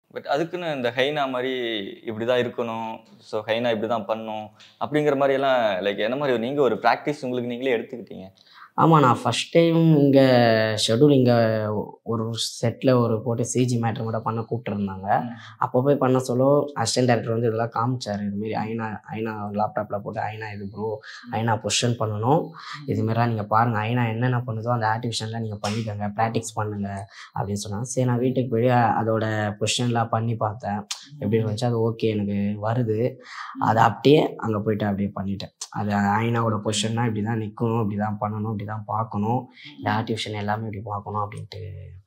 but அதுக்குன்னு இந்த ஹைனா மாதிரி இப்படி தான் இருக்கணும் ஸோ ஹைனா இப்படி தான் பண்ணணும் அப்படிங்கிற மாதிரி எல்லாம் லைக் என்ன மாதிரி நீங்கள் ஒரு ப்ராக்டிஸ் உங்களுக்கு நீங்களே எடுத்துக்கிட்டீங்க ஆமாம் நான் ஃபஸ்ட் டைம் இங்கே ஷெட்யூல் இங்கே ஒரு செட்டில் ஒரு போட்டு சிஜி மேட்ரு கூட பண்ண கூப்பிட்டுருந்தாங்க அப்போ போய் பண்ண சொல்ல அசிஸ்டன்ட் டேரக்டர் வந்து இதெல்லாம் காமிச்சார் இதுமாரி ஐநா ஐநா லேப்டாப்பில் போட்டு ஐநா இது ப்ரோ ஐநா பொசிஷன் பண்ணணும் இதுமாரிலாம் நீங்கள் பாருங்கள் ஐநா என்னென்ன பண்ணுதோ அந்த ஆர்டிஃபிஷியலில் நீங்கள் பண்ணிக்கோங்க ப்ராக்டிஸ் பண்ணுங்க அப்படின்னு சொன்னாங்க சரி நான் வீட்டுக்கு போய் அதோட பொசிஷன்லாம் பண்ணி பார்த்தேன் எப்படி இருந்துச்சு அது ஓகே எனக்கு வருது அதை அப்படியே அங்கே போயிட்டு அப்படியே பண்ணிட்டேன் அது ஐநாவோட பொசிஷன்னா இப்படி தான் நிற்கணும் இப்படி தான் பண்ணணும் இப்படி தான் பார்க்கணும் இந்த ஆர்டிஃபிஷியல் எல்லாமே இப்படி பார்க்கணும் அப்படின்ட்டு